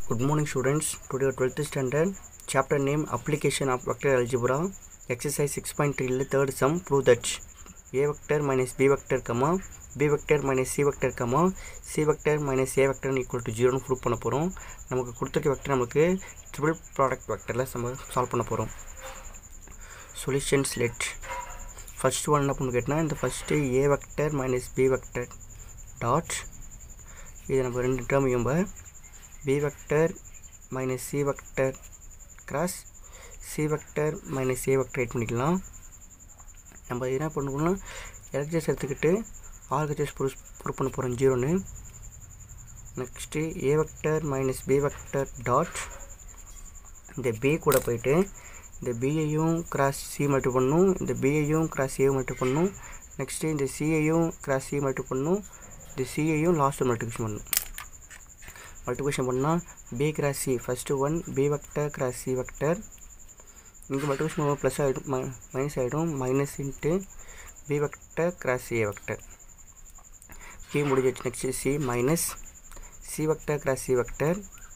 Good morning students. Today our 12th standard chapter name application of vector algebra exercise 6.3 ல third sum prove that a vector minus b vector comma b vector minus c vector comma c vector minus a vector equal to 0 னு prove பண்ண போகிறோம் நமக்கு கொடுத்துருக்க vector நமக்கு triple product வெக்டரில் நம்ம solve பண்ண போகிறோம் சொல்யூஷன்ஸ் லெட் ஃபர்ஸ்ட் ஒன் என்ன பண்ணு கேட்டால் இந்த first A vector minus B vector dot இது நம்ம ரெண்டு டேர்ம் நம்ம b vector minus c vector cross c vector minus a vector right பண்ணிக்கலாம் நம்ம என்ன பண்ணுவோம்னா எலக்ட்ரிஸ் எடுத்துக்கிட்டு ஆர்கஜஸ் ப்ரூஃப் ப்ரூவ் பண்ண போகிறோம் ஜீரோன்னு next A vector minus B vector dot இந்த பி கூட போயிட்டு இந்த பியையும் கிராஸ் சி மல்டி பண்ணும் இந்த பியையும் கிராஸ் ஏ மல்டி பண்ணும் நெக்ஸ்ட்டு இந்த சியையும் கிராஸ் சி மல்டி பண்ணும் இந்த சியையும் லாஸ்ட்டு மல்டிபிகேஷன் பண்ணும் மல்டிபிகேஷன் பண்ணால் B cross C first one B vector cross C vector இங்கே மல்டிபிகேஷன் பண்ணுவோம் ப்ளஸ் ஆகிடும் ம மைனஸ் ஆகிடும் minus into B vector cross A vector B முடிஞ்சிச்சு next C minus C vector cross C vector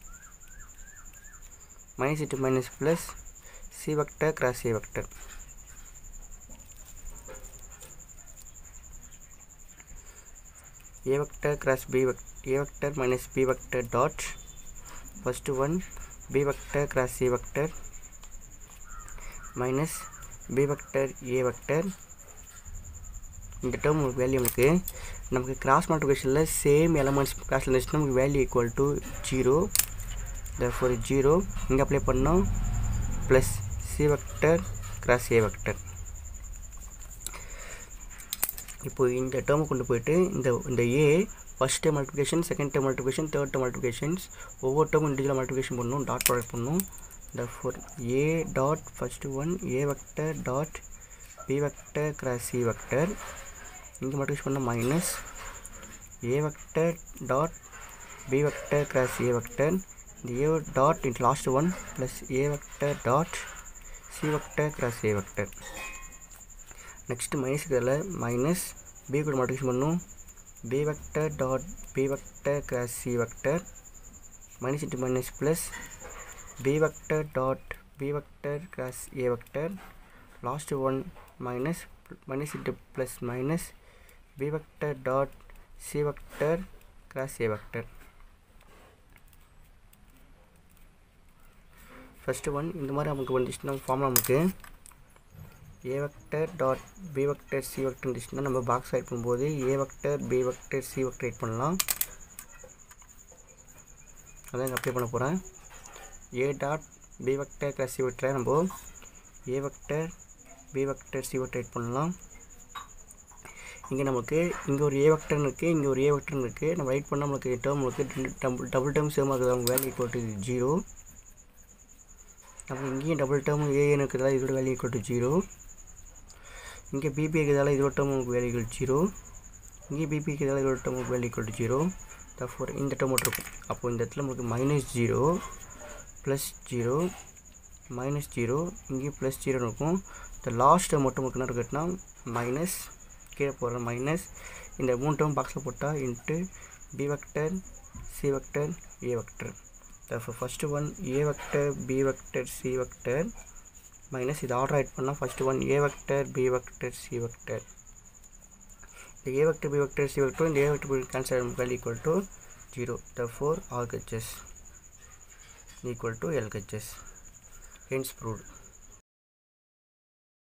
minus into minus plus C vector cross A vector a vector cross b vector a vector minus b vector dot first one b vector cross c vector minus b vector a vector இந்த term value நமக்கு நமக்கு cross மல்டிபிகேஷனில் same elements கிராஸில் இருந்துச்சுன்னா நமக்கு value equal to zero for zero இங்கே apply பண்ணோம் plus C vector cross A vector இப்போ இந்த டேர்மை கொண்டு போயிட்டு இந்த இந்த A first time multiplication second time multiplication third time multiplications ஒவ்வொரு டைமும் இண்டிவிஜுவல் மல்டிபிகேஷன் பண்ணணும் டாட் ப்ராடக்ட் பண்ணணும் இந்த four A dot first one A vector dot B vector cross C vector இங்கே மல்டிபிகேஷன் பண்ணால் minus A vector dot B vector cross A vector இந்த A dot into last one plus A vector dot C vector cross A vector next minus இதில் minus B கூட multiplication பண்ணும் B vector dot B vector cross C vector minus into minus plus B vector dot B vector cross A vector last one minus minus into plus minus B vector dot C vector cross A vector first one இந்த மாதிரி நமக்கு வந்துச்சுன்னா formula நமக்கு A vector dot B vector C vector இருந்துச்சுன்னா நம்ம box right பண்ணும்போது A vector B vector C vector right பண்ணலாம் அதான் இங்கே அப்ளை பண்ண போகிறேன் A dot B vector cross C வெக்டரை நம்ம A vector B vector C vector right பண்ணலாம் இங்கே நமக்கு இங்கே ஒரு ஏ வெக்டர் இருக்குது இங்கே ஒரு ஏ வெக்டர் இருக்குது நம்ம ரைட் பண்ணால் நமக்கு டேர்ம் நமக்கு ரெண்டு டபுள் டபுள் டேர்ம் சேம் ஆகுது அவங்க வேல்யூ ஈக்குவல் டு ஜீரோ நம்ம இங்கேயும் டபுள் டேர்ம் ஏஎன் இருக்கிறதால இதோட வேல்யூ ஈக்குவல் டு ஜீரோ இங்கே பிபி இருக்கிறதால இதோட டேர்ம் உங்களுக்கு வேல்யூ ஈக்குவல் ஜீரோ இங்கே பிபி இருக்கிறதால இதோட டேர்ம் உங்களுக்கு வேல்யூ ஈக்குவல் ஜீரோ தஃபோர் இந்த டேர்ம் மட்டும் இருக்கும் அப்போ இந்த இடத்துல நமக்கு minus zero plus zero minus zero இங்கேயும் ப்ளஸ் ஜீரோன்னு இருக்கும் இந்த லாஸ்ட் டேர்ம் மட்டும் நமக்கு என்ன இருக்குன்னா மைனஸ் கீழே போகிற மைனஸ் இந்த மூணு டேர்ம் பாக்ஸில் போட்டால் into B vector C vector A vector therefore first one A vector B vector C vector minus இது ஆர்டர் ரைட் பண்ணால் first one A vector B vector C vector இந்த A vector B vector C vector இந்த A vector B cancel value equal to zero therefore RHS equal to LHS hence proved